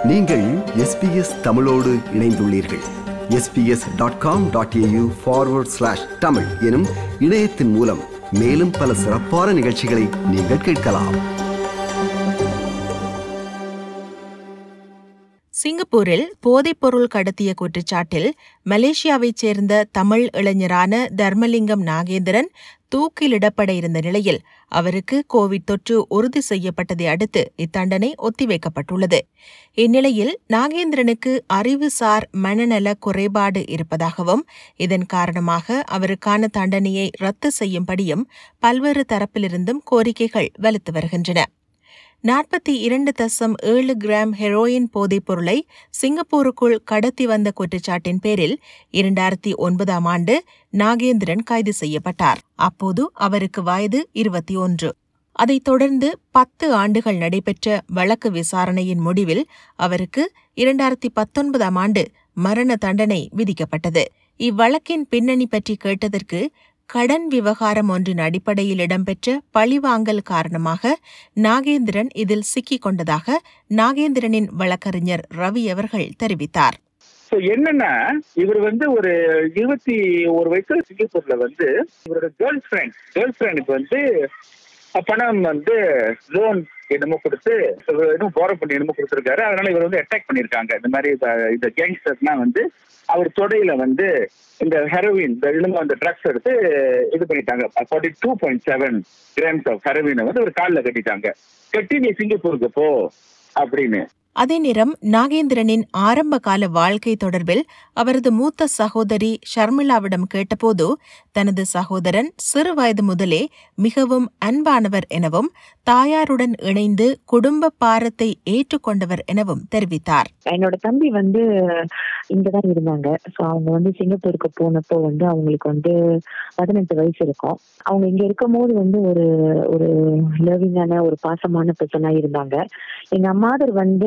நீங்கள் எஸ்பிஎஸ் தமிழோடு இணைந்துள்ளீர்கள் SBS dot com dot AU forward slash Tamil எனும் இணையத்தின் மூலம் மேலும் பல சிறப்பான நிகழ்ச்சிகளை நீங்கள் கேட்கலாம் சிங்கப்பூரில் போதைப்பொருள் கடத்திய குற்றச்சாட்டில் மலேசியாவைச் சேர்ந்த தமிழ் இளைஞரான தர்மலிங்கம் நாகேந்திரன் தூக்கிலிடப்பட இருந்த நிலையில் அவருக்கு கோவிட் தொற்று உறுதி செய்யப்பட்டதை அடுத்து இத்தண்டனை ஒத்திவைக்கப்பட்டுள்ளது இந்நிலையில் நாகேந்திரனுக்கு அறிவுசார் மனநல குறைபாடு இருப்பதாகவும் இதன் காரணமாக அவருக்கான தண்டனையை ரத்து செய்யும்படியும் பல்வேறு தரப்பிலிருந்தும் கோரிக்கைகள் வலுத்து வருகின்றன நாற்பத்தி இரண்டு தசம் ஏழு கிராம் ஹெரோயின் போதைப் பொருளை சிங்கப்பூருக்குள் கடத்தி வந்த குற்றச்சாட்டின் பேரில் இரண்டாயிரத்தி ஒன்பதாம் ஆண்டு நாகேந்திரன் கைது செய்யப்பட்டார் அப்போது அவருக்கு வயது இருபத்தி ஒன்று அதைத் தொடர்ந்து பத்து ஆண்டுகள் நடைபெற்ற வழக்கு விசாரணையின் முடிவில் அவருக்கு இரண்டாயிரத்தி பத்தொன்பதாம் ஆண்டு மரண தண்டனை விதிக்கப்பட்டது இவ்வழக்கின் பின்னணி பற்றி கேட்டதற்கு கடன் விவகாரம் ஒன்றின் அடிப்படையில் இடம்பெற்ற பழிவாங்கல் காரணமாக நாகேந்திரன் இதில் சிக்கிக் கொண்டதாக நாகேந்திரனின் வழக்கறிஞர் ரவி அவர்கள் தெரிவித்தார் ஸோ என்னன்னா இவர் வந்து ஒரு இருபத்தி ஒரு வயசுல சிங்கப்பூர்ல வந்து இவரோட கேர்ள் ஃப்ரெண்ட் கேர்ள் ஃப்ரெண்டுக்கு வந்து பணம் வந்து லோன் என்னமோ கொடுத்து இன்னும் போற பண்ணி என்னமோ கொடுத்துருக்காரு அதனால இவர் வந்து அட்டாக் பண்ணியிருக்காங்க இந்த மாதிரி இந்த- இந்த கேங்ஸ்டர்ஸ்லாம் வந்து அவர் தொடையில வந்து இந்த ஹெரோவின் இந்த இழுங்க அந்த ட்ரக்ஸ் எடுத்து இது பண்ணிட்டாங்க forty two point seven grams of ஹெரோவினை வந்து ஒரு காலில் கட்டிட்டாங்க கட்டி நீ சிங்கப்பூருக்கு போ அப்படின்னு அதே நேரம் நாகேந்திரனின் ஆரம்ப கால வாழ்க்கை தொடர்பில் அவரது மூத்த சகோதரி ஷர்மிளாவிடம் கேட்டபோது தனது சகோதரன் சிறு வயது முதலே மிகவும் அன்பானவர் எனவும் தாயாருடன் இணைந்து குடும்ப பாரத்தை ஏற்றுக்கொண்டவர் எனவும் தெரிவித்தார் என்னோட தம்பி வந்து இங்கதான் இருந்தாங்க ஸோ அவங்க வந்து சிங்கப்பூருக்கு போனப்போ வந்து அவங்களுக்கு வந்து பதினெட்டு வயசு இருக்கும் அவங்க இங்க இருக்கும் போது வந்து ஒரு ஒரு லவ்விங்கான ஒரு பாசமான பர்சனா இருந்தாங்க எங்க அம்மாதர் வந்து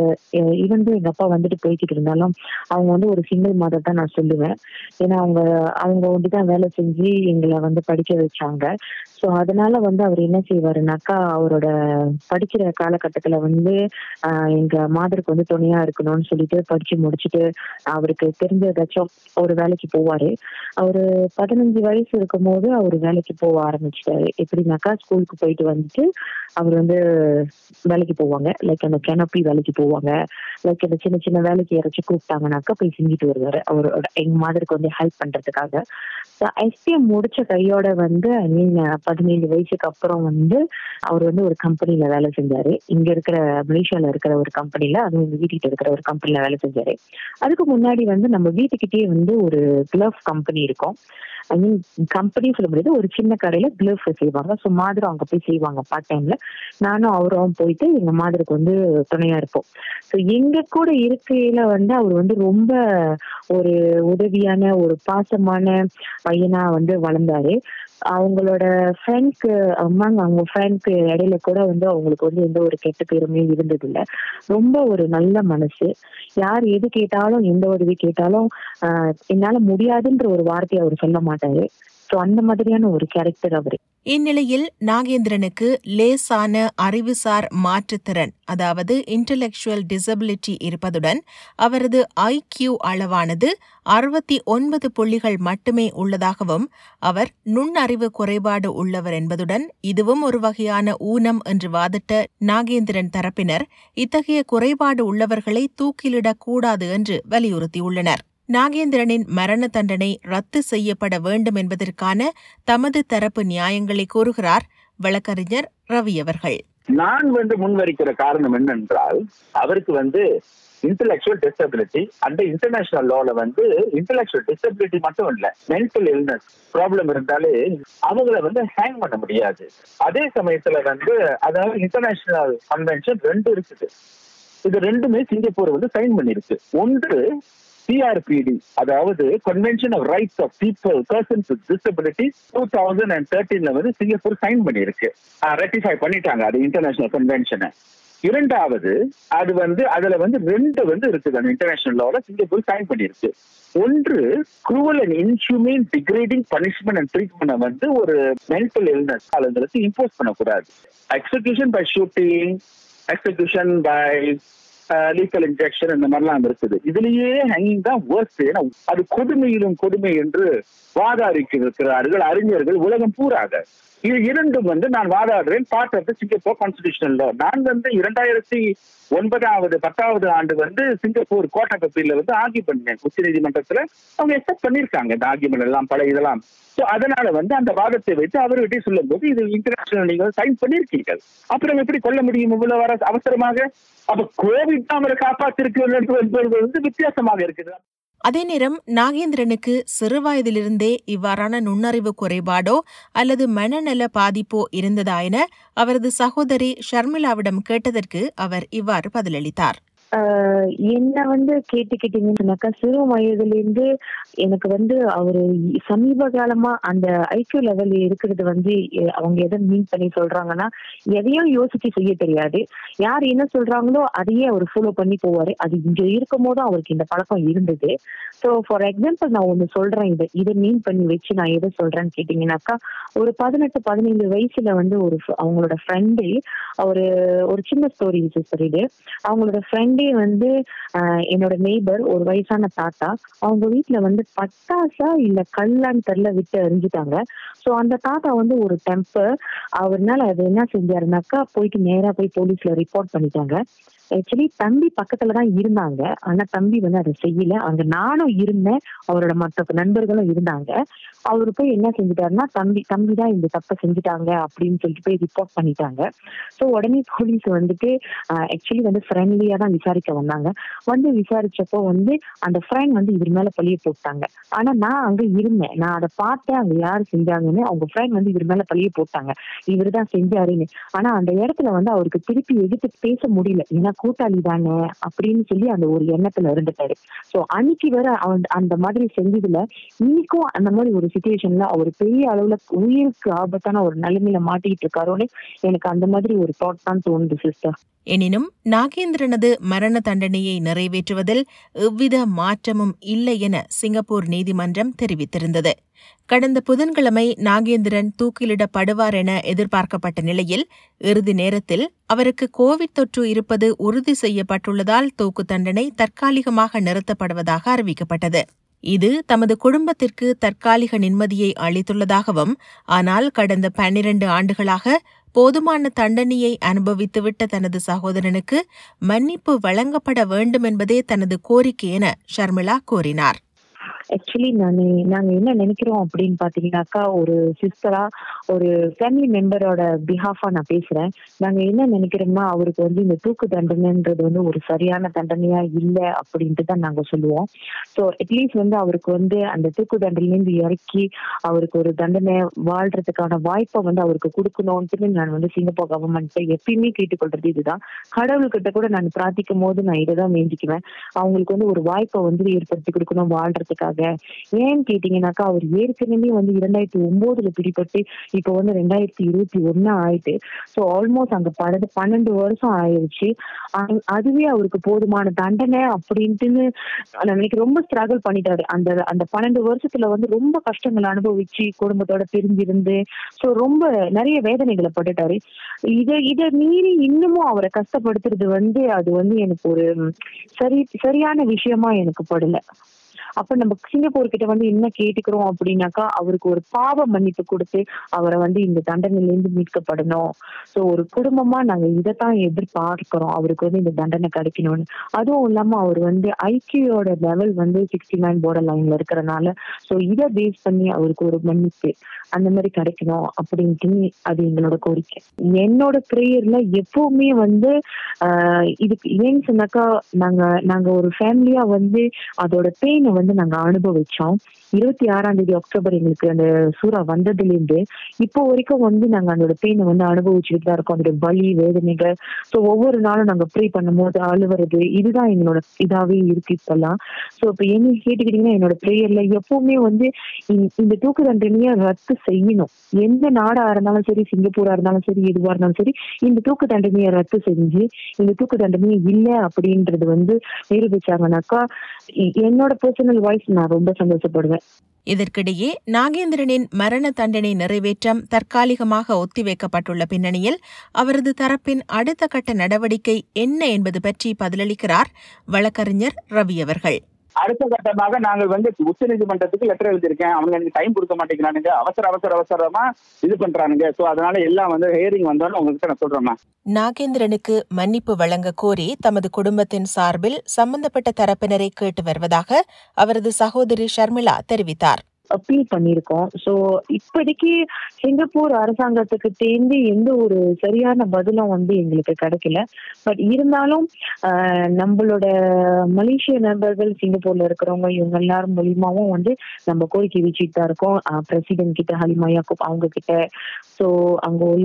இவன் எங்க அப்பா வந்துட்டு போய்கிட்டு இருந்தாலும் அவங்க வந்து ஒரு சிங்கிள் மாதர் தான் நான் சொல்லுவேன் ஏன்னா அவங்க அவங்க வந்து தான் வேலை செஞ்சு எங்களை வந்து படிக்க வச்சாங்க ஸோ அதனால வந்து அவர் என்ன செய்வாருனாக்கா அவரோட படிக்கிற காலகட்டத்துல வந்து ஆஹ் எங்க மாதருக்கு வந்து துணையா இருக்கணும்னு சொல்லிட்டு படிச்சு முடிச்சுட்டு அவருக்கு தெரிஞ்ச ஏதாச்சும் ஒரு வேலைக்கு போவாரு அவரு பதினஞ்சு வயசு இருக்கும் போது அவர் வேலைக்கு போக ஆரம்பிச்சிட்டாரு எப்படின்னாக்கா ஸ்கூலுக்கு போயிட்டு வந்துட்டு அவர் வந்து வேலைக்கு போவாங்க லைக் அந்த கெனப்பி வேலைக்கு போவாங்க லைக் அந்த சின்ன சின்ன வேலைக்கு யாராச்சும் கூப்பிட்டாங்கனாக்கா போய் செஞ்சுட்டு வருவாரு அவரோட எங்க மாதருக்கு வந்து ஹெல்ப் பண்றதுக்காக எஸ்பிஎம் முடிச்ச கையோட வந்து ஐ மீன் பதினேழு வயசுக்கு அப்புறம் வந்து அவர் வந்து ஒரு கம்பெனில வேலை செஞ்சாரு இங்க இருக்கிற மலேசியால இருக்கிற ஒரு கம்பெனில அதுவும் எங்க வீட்டுக்கிட்ட இருக்கிற ஒரு கம்பெனில வேலை செஞ்சாரு அதுக்கு முன்னாடி வந்து நம்ம வீட்டுக்கிட்டே வந்து ஒரு கிளவ் கம்பெனி இருக்கும் ஐ மீன் கம்பெனி சொல்ல முடியாது ஒரு சின்ன கடையில கிளவ் செய்வாங்க ஸோ மாதிரி அவங்க போய் செய்வாங்க பார்ட் டைம்ல நானும் அவரும் போயிட்டு எங்க மாதிரிக்கு வந்து துணையா இருப்போம் ஸோ எங்க கூட இருக்கையில வந்து அவர் வந்து ரொம்ப ஒரு உதவியான ஒரு பாசமான பையனா வந்து வளர்ந்தாரு அவங்களோட ஃப்ரெண்ட்க்கு அம்மாங்க அவங்க ஃப்ரெண்ட்க்கு இடையில கூட வந்து அவங்களுக்கு வந்து எந்த ஒரு கெட்ட பேருமே இருந்தது இல்ல ரொம்ப ஒரு நல்ல மனசு யார் எது கேட்டாலும் எந்த ஒரு இது கேட்டாலும் ஆஹ் என்னால முடியாதுன்ற ஒரு வார்த்தையை அவர் சொல்ல மாட்டாரு ஸோ அந்த மாதிரியான ஒரு கேரக்டர் அவரு இந்நிலையில் நாகேந்திரனுக்கு லேசான அறிவுசார் மாற்றுத்திறன் அதாவது இன்டலெக்சுவல் டிசபிலிட்டி இருப்பதுடன் அவரது ஐக்யூ அளவானது அறுபத்தி ஒன்பது புள்ளிகள் மட்டுமே உள்ளதாகவும் அவர் நுண்ணறிவு குறைபாடு உள்ளவர் என்பதுடன் இதுவும் ஒரு வகையான ஊனம் என்று வாதிட்ட நாகேந்திரன் தரப்பினர் இத்தகைய குறைபாடு உள்ளவர்களை தூக்கிலிடக் கூடாது என்று வலியுறுத்தியுள்ளனர் நாகேந்திரனின் மரண தண்டனை ரத்து செய்யப்பட வேண்டும் என்பதற்கான தமது தரப்பு நியாயங்களை கூறுகிறார் வழக்கறிஞர் ரவி அவர்கள் நான் வந்து முன்வரிக்கிற காரணம் என்னென்றால் அவருக்கு வந்து இன்டலெக்சுவல் டிசபிலிட்டி அந்த இன்டர்நேஷனல் லால வந்து இன்டலெக்சுவல் டிசபிலிட்டி மட்டும் இல்ல மென்டல் இல்னஸ் ப்ராப்ளம் இருந்தாலே அவங்கள வந்து ஹேங் பண்ண முடியாது அதே சமயத்துல வந்து அதாவது இன்டர்நேஷனல் கன்வென்ஷன் ரெண்டு இருக்குது இது ரெண்டுமே சிங்கப்பூர் வந்து சைன் பண்ணிருக்கு ஒன்று சிஆர்பிடி அதாவது convention of rights of people persons with disability two thousand and தேர்ட்டீன்ல வந்து சிங்கப்பூர் சைன் பண்ணியிருக்கு ரெட்டிஃபை பண்ணிட்டாங்க அது இன்டர்நேஷனல் கன்வென்ஷனை இரண்டாவது அது வந்து அதுல வந்து ரெண்டு வந்து இருக்குது அந்த இன்டர்நேஷனல் லால சிங்கப்பூர் சைன் பண்ணியிருக்கு ஒன்று cruel and inhuman degrading punishment and treatment வந்து ஒரு மென்டல் இல்னஸ் ஆளுங்களுக்கு இம்போஸ் பண்ணக்கூடாது execution by shooting execution by lethal injection இந்த மாதிரிலாம் இருக்குது இதுலயே ஹேங்கிங் தான் worst. ஏன்னா அது கொடுமையிலும் கொடுமை என்று வாதாடிக்க இருக்கிறார்கள் அறிஞர்கள் உலகம் பூராக இது இரண்டும் வந்து நான் வாதாடுறேன் part of Singapore constitutional law நான் வந்து இரண்டாயிரத்தி ஒன்பதாவது பத்தாவது ஆண்டு வந்து சிங்கப்பூர் கோர்ட் ஆஃப் அப்பீல்ல வந்து ஆர்கியூ பண்ணேன் உச்ச நீதிமன்றத்துல அவங்க எக்ஸப்ட் பண்ணிருக்காங்க இந்த ஆர்கியூமெண்ட் எல்லாம் பல இதெல்லாம் சோ அதனால வந்து அந்த வாதத்தை வைத்து அவர்கிட்ட சொல்லும் போது இது இன்டர்நேஷனல் நீங்கள் சைன் பண்ணிருக்கீங்க அப்புறம் எப்படி கொல்ல முடியும் இவ்வளவு வர அவசரமாக அப்ப கோவிட் தான் அவரை காப்பாத்திருக்கு என்பது வந்து வித்தியாசமாக இருக்குது அதே நேரம் நாகேந்திரனுக்கு சிறுவயதிலிருந்தே இவ்வாறான நுண்ணறிவு குறைபாடோ அல்லது மனநல பாதிப்போ இருந்ததா என அவரது சகோதரி ஷர்மிளாவிடம் கேட்டதற்கு அவர் இவ்வாறு பதிலளித்தார் ஆஹ் என்ன வந்து கேட்டுக்கிட்டீங்கன்னு சொன்னாக்கா சிறு வயதுல இருந்து எனக்கு வந்து அவரு சமீப காலமா அந்த ஐக்கியூ லெவல் இருக்கிறது வந்து எ- அவங்க எதை மீன் பண்ணி சொல்றாங்கன்னா எதையும் யோசிச்சு செய்ய தெரியாது யார் என்ன சொல்றாங்களோ அதையே அவர் ஃபாலோ பண்ணி போவாரு அது இங்க இருக்கும் போதும் அவருக்கு இந்த பழக்கம் இருந்தது ஸோ ஃபார் எக்ஸாம்பிள் நான் ஒண்ணு சொல்றேன் இதை இதை மீன் பண்ணி வச்சு நான் எதை சொல்றேன்னு கேட்டீங்கன்னாக்கா ஒரு பதினெட்டு பதினைந்து வயசுல வந்து ஒரு fr- அவங்களோட ஃப்ரெண்டு ஒரு ஒரு சின்ன ஸ்டோரி சிஸ்டர் இது அவங்களோட ஃப்ரெண்டே வந்து ஆஹ், என்னோட நெய்பர் ஒரு வயசான தாத்தா அவங்க வீட்ல வந்து பட்டாசா இல்ல கல்லான்னு தெரியல விட்டு எறிஞ்சிட்டாங்க சோ அந்த தாத்தா வந்து ஒரு டெம்பர் அவர்னால அது என்ன செஞ்சாருனாக்கா போயிட்டு நேரா போய் போலீஸ்ல ரிப்போர்ட் பண்ணிட்டாங்க ஆக்சுவலி தம்பி பக்கத்துல தான் இருந்தாங்க ஆனா தம்பி வந்து அதை செய்யல அங்க நானும் இருந்தேன் அவரோட மற்ற நண்பர்களும் இருந்தாங்க அவரு போய் என்ன செஞ்சுட்டாருன்னா தம்பி தம்பி தான் இந்த தப்பை செஞ்சுட்டாங்க அப்படின்னு சொல்லிட்டு போய் ரிப்போர்ட் பண்ணிட்டாங்க சோ உடனே போலீஸ் வந்துட்டு ஆக்சுவலி வந்து ஃப்ரெண்ட்லியா தான் விசாரிக்க வந்தாங்க வந்து விசாரிச்சப்போ வந்து அந்த ஃப்ரெண்ட் வந்து இவர் மேல பழிய போட்டாங்க ஆனா நான் அங்க இருந்தேன் நான் அதை பார்த்தேன் அங்க யாரு செஞ்சாங்கன்னு அவங்க ஃப்ரெண்ட் வந்து இவர் மேல பழிய போட்டாங்க இவர் தான் செஞ்சாருன்னு ஆனா அந்த இடத்துல வந்து அவருக்கு திருப்பி எதிர்த்து பேச முடியல ஏன்னா கூட்டாளி தானே அப்படின்னு சொல்லி அந்த ஒரு எண்ணத்துல இருந்துட்டாரு சோ அன்னைக்கு வர அவன் அந்த மாதிரி செஞ்சதுல இன்னைக்கும் அந்த மாதிரி ஒரு சுச்சுவேஷன்ல அவர் பெரிய அளவுல உயிருக்கு ஆபத்தான ஒரு நிலைமையில மாட்டிட்டு இருக்காரோன்னு எனக்கு அந்த மாதிரி ஒரு தாட் தான் தோணுது சிஸ்டர் எனினும் நாகேந்திரனது மரண தண்டனையை நிறைவேற்றுவதில் எவ்வித மாற்றமும் இல்லை என சிங்கப்பூர் நீதிமன்றம் தெரிவித்திருந்தது கடந்த புதன்கிழமை நாகேந்திரன் தூக்கிலிடப்படுவார் என எதிர்பார்க்கப்பட்ட நிலையில் இறுதி நேரத்தில் அவருக்கு கோவிட் தொற்று இருப்பது உறுதி செய்யப்பட்டுள்ளதால் தூக்கு தண்டனை தற்காலிகமாக நிறுத்தப்படுவதாக அறிவிக்கப்பட்டது இது தமது குடும்பத்திற்கு தற்காலிக நிம்மதியை அளித்துள்ளதாகவும் ஆனால் கடந்த பன்னிரண்டு ஆண்டுகளாக போதுமான தண்டனையை அனுபவித்துவிட்ட தனது சகோதரனுக்கு மன்னிப்பு வழங்கப்பட வேண்டும் என்பதே தனது கோரிக்கை என ஷர்மிளா கூறினார் ஆக்சுவலி நானு நாங்க என்ன நினைக்கிறோம் அப்படின்னு பாத்தீங்கன்னாக்கா ஒரு சிஸ்டரா ஒரு ஃபேமிலி மெம்பரோட பிஹாஃபா நான் பேசுறேன் நாங்க என்ன நினைக்கிறோம்னா அவருக்கு வந்து இந்த தூக்கு தண்டனைன்றது வந்து ஒரு சரியான தண்டனையா இல்ல அப்படின்ட்டு தான் நாங்க சொல்லுவோம் ஸோ அட்லீஸ்ட் வந்து அவருக்கு வந்து அந்த தூக்கு தண்டனையிலேருந்து இறக்கி அவருக்கு ஒரு தண்டனை வாழ்றதுக்கான வாய்ப்பை வந்து அவருக்கு கொடுக்கணும்ட்டு நான் வந்து சிங்கப்பூர் கவர்மெண்ட் எப்பயுமே கேட்டுக்கொள்றது இதுதான் கடவுள்கிட்ட கூட நான் பிரார்த்திக்கும் போது நான் இதை தான் வேண்டிக்குவேன் அவங்களுக்கு வந்து ஒரு வாய்ப்பை வந்து ஏற்படுத்தி கொடுக்கணும் வாழ்றதுக்காக ஏன்னு கேட்டீங்கன்னாக்கா அவர் ஏற்கனவே வந்து இரண்டாயிரத்தி ஒன்பதுல பிடிபட்டு இப்போ வந்து ரெண்டாயிரத்தி இருபத்தி ஒண்ணு ஆயிட்டு ஸோ ஆல்மோஸ்ட் அங்க பன்னெண்டு பன்னெண்டு வருஷம் ஆயிருச்சு அ- அதுவே அவருக்கு போதுமான தண்டனை அப்படின்ட்டுன்னு நான் நினைக்கிறேன் ரொம்ப ஸ்ட்ரகிள் பண்ணிட்டாரு அந்த அந்த பன்னெண்டு வருஷத்துல வந்து ரொம்ப கஷ்டங்கள் அனுபவிச்சு குடும்பத்தோட பிரிஞ்சிருந்து ஸோ ரொம்ப நிறைய வேதனைகளை பட்டுட்டாரு இதை இதை மீறி இன்னமும் அவரை கஷ்டப்படுத்துறது வந்து அது வந்து எனக்கு ஒரு ம், சரி சரியான விஷயமா எனக்கு படல அப்ப நம்ம சிங்கப்பூர் கிட்ட வந்து என்ன கேட்டுக்கிறோம் அப்படின்னாக்கா அவருக்கு ஒரு பாவ மன்னிப்பு கொடுத்து அவரை வந்து இந்த தண்டனையில இருந்து மீட்கப்படணும் சோ ஒரு குடும்பமா நாங்க இதைத்தான் எதிர்பார்க்கிறோம் அவருக்கு வந்து இந்த தண்டனை கிடைக்கணும்னு அதுவும் இல்லாம அவர் வந்து ஐக்கியோட லெவல் வந்து சிக்ஸ்டி நைன் போர்டர் லைன்ல இருக்கிறனால சோ இதை பேஸ் பண்ணி அவருக்கு ஒரு மன்னிப்பு அந்த மாதிரி கிடைக்கணும் அப்படின்ட்டு அது எங்களோட கோரிக்கை என்னோட ப்ரேயர்ல எப்பவுமே வந்து ஆஹ் இதுக்கு ஏன்னு சொன்னாக்கா நாங்க நாங்க ஒரு ஃபேமிலியா வந்து அதோட பெயினை வந்து நாங்க அனுபவிச்சோம் இருபத்தி ஆறாம் தேதி அக்டோபர் எங்களுக்கு அந்த சூறா வந்ததுல இருந்து இப்போ வரைக்கும் வந்து நாங்க அதோட பெயினை வந்து அனுபவிச்சுட்டு தான் இருக்கோம் அதோட வலி வேதனைகள் ஸோ ஒவ்வொரு நாளும் நாங்க ப்ரே பண்ணும்போது அழுவுறது இதுதான் எங்களோட இதாவே இருக்கு இப்பெல்லாம் ஸோ இப்போ என்ன கேட்டுக்கிட்டீங்கன்னா என்னோட ப்ரேயர்ல எப்பவுமே வந்து இந்த- இந்த தூக்கு தண்டனையை ரத்து செய்யணும் எந்த நாடா இருந்தாலும் சரி சிங்கப்பூரா இருந்தாலும் சரி எதுவா இருந்தாலும் சரி இந்த தூக்கு தண்டனையை ரத்து செஞ்சு இந்த தூக்கு தண்டனையே இல்லை அப்படின்றது வந்து நிரூபிச்சாங்கனாக்கா எ- என்னோட பர்சனல் வாய்ஸ் நான் ரொம்ப சந்தோஷப்படுவேன் இதற்கிடையே நாகேந்திரனின் மரண தண்டனை நிறைவேற்றம் தற்காலிகமாக ஒத்திவைக்கப்பட்டுள்ள பின்னணியில் அவரது தரப்பின் அடுத்த கட்ட நடவடிக்கை என்ன என்பது பற்றி பதிலளிக்கிறார் வழக்கறிஞர் ரவி அவர்கள் அடுத்த கட்டமாக நாங்கள் வந்து உச்ச நீதிமன்றத்துக்கு லெட்டர் எழுதியிருக்கேன் அவங்க எனக்கு டைம் கொடுக்க மாட்டேங்கிறானுங்க அவசர அவசர அவசரமா இது பண்றானுங்க சோ அதனால எல்லாம் வந்து ஹேரிங் வந்தோன்னு உங்ககிட்ட நான் சொல்றேன் நாகேந்திரனுக்கு மன்னிப்பு வழங்க கோரி தமது குடும்பத்தின் சார்பில் சம்பந்தப்பட்ட தரப்பினரை கேட்டு வருவதாக அவரது சகோதரி ஷர்மிளா தெரிவித்தார் அப்பீல் பண்ணியிருக்கோம் சோ இப்போதைக்கு சிங்கப்பூர் அரசாங்கத்துக்கு தேர்ந்து எந்த ஒரு சரியான பதிலும் வந்து எங்களுக்கு கிடைக்கல பட் இருந்தாலும் ஆஹ், நம்மளோட மலேசிய நண்பர்கள் சிங்கப்பூர்ல இருக்கிறவங்க இவங்க எல்லாரும் மூலியமாவும் வந்து நம்ம கோரிக்கை வச்சுட்டு தான் இருக்கோம் பிரசிடென்ட் கிட்ட ஹலிமா யாக்கூப் அவங்க கிட்ட சோ அங்க உள்ள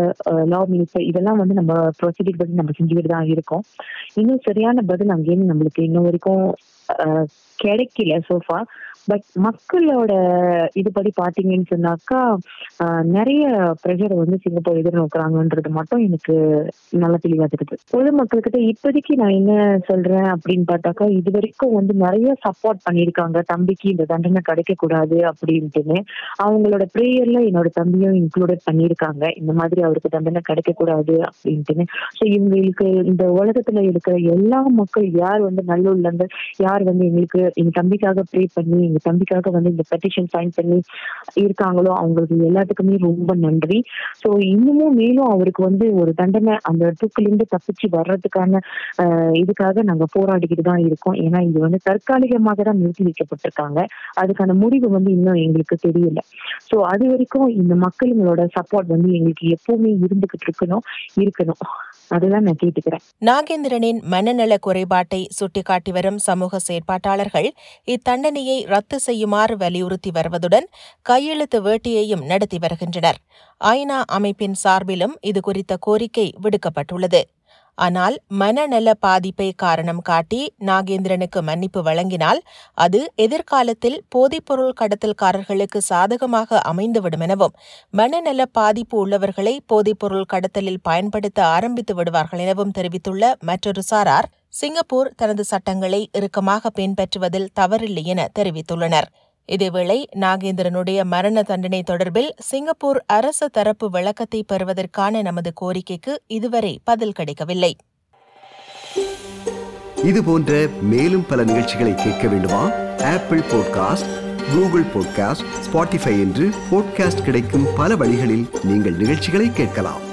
லா மினிஸ்டர் இதெல்லாம் வந்து நம்ம ப்ரொசீடியர் பத்தி நம்ம செஞ்சுக்கிட்டு தான் இருக்கோம் இன்னும் சரியான பதில் அங்கேருந்து நம்மளுக்கு இன்ன வரைக்கும் ஆஹ், கிடைக்கல சோஃபா பட் மக்களோட இதுபடி பாத்தீங்கன்னு சொன்னாக்கா ஆஹ், நிறைய ப்ரெஷர் வந்து சிங்கப்பூர் எதிர்நோக்குறாங்கன்றது மட்டும் எனக்கு நல்லா தெளிவா தெரியுது பொதுமக்கள்கிட்ட இப்போதைக்கு நான் என்ன சொல்றேன் அப்படின்னு பார்த்தாக்கா இது வரைக்கும் வந்து நிறைய சப்போர்ட் பண்ணியிருக்காங்க தம்பிக்கு இந்த தண்டனை கிடைக்க கூடாது அப்படின்ட்டுன்னு அவங்களோட ப்ரேயர்ல என்னோட தம்பியும் இன்க்ளூடட் பண்ணியிருக்காங்க இந்த மாதிரி அவருக்கு தண்டனை கிடைக்க கூடாது அப்படின்ட்டுன்னு ஸோ இவங்களுக்கு இந்த உலகத்துல இருக்கிற எல்லா மக்கள் யார் வந்து நல்லுள்ளங்கள் யார் வந்து எங்களுக்கு எங்க தம்பிக்காக ப்ரே பண்ணி எங்க தம்பிக்காக வந்து இந்த பெட்டிஷன் சைன் பண்ணி இருக்காங்களோ அவங்களுக்கு எல்லாத்துக்குமே ரொம்ப நன்றி ஸோ இன்னமும் மேலும் அவருக்கு வந்து ஒரு தண்டனை அந்த தூக்கிலிருந்து தப்பிச்சு வர்றதுக்கான ஆஹ், இதுக்காக நாங்க போராடிக்கிட்டு தான் இருக்கோம் ஏன்னா இது வந்து தற்காலிகமாக தான் நிறுத்தி வைக்கப்பட்டிருக்காங்க அதுக்கான முடிவு வந்து இன்னும் எங்களுக்கு தெரியல ஸோ அது வரைக்கும் இந்த மக்களுங்களோட சப்போர்ட் வந்து எங்களுக்கு எப்பவுமே இருந்துகிட்டு இருக்கணும் இருக்கணும் அதுதான் நான் கேட்டுக்கிறேன் நாகேந்திரனின் மனநல குறைபாட்டை சுட்டிக்காட்டி வரும் சமூக செயற்பாட்டாளர்கள் இத்தண்டனையை ரத்து செய்யுமாறு வலியுறுத்தி வருவதுடன் கையெழுத்து வேட்டையையும் நடத்தி வருகின்றனர் ஐநா அமைப்பின் சார்பிலும் இதுகுறித்த கோரிக்கை விடுக்கப்பட்டுள்ளது ஆனால் மனநல பாதிப்பை காரணம் காட்டி நாகேந்திரனுக்கு மன்னிப்பு வழங்கினால் அது எதிர்காலத்தில் போதைப்பொருள் கடத்தல்காரர்களுக்கு சாதகமாக அமைந்துவிடும் எனவும் மனநல பாதிப்பு உள்ளவர்களை போதைப்பொருள் கடத்தலில் பயன்படுத்த ஆரம்பித்து விடுவார்கள் எனவும் தெரிவித்துள்ள மற்றொரு சாரார் சிங்கப்பூர் தனது சட்டங்களை இறுக்கமாக பின்பற்றுவதில் தவறில்லை என தெரிவித்துள்ளனர் இதேவேளை நாகேந்திரனுடைய மரண தண்டனை தொடர்பில் சிங்கப்பூர் அரசு தரப்பு விளக்கத்தை பெறுவதற்கான நமது கோரிக்கைக்கு இதுவரை பதில் கிடைக்கவில்லை இது போன்ற மேலும் பல நிகழ்ச்சிகளை கேட்க வேண்டுமா Apple podcast Google podcast Spotify என்று பாட்காஸ்ட் கிடைக்கும் பல வழிகளில் நீங்கள் நிகழ்ச்சிகளை கேட்கலாம்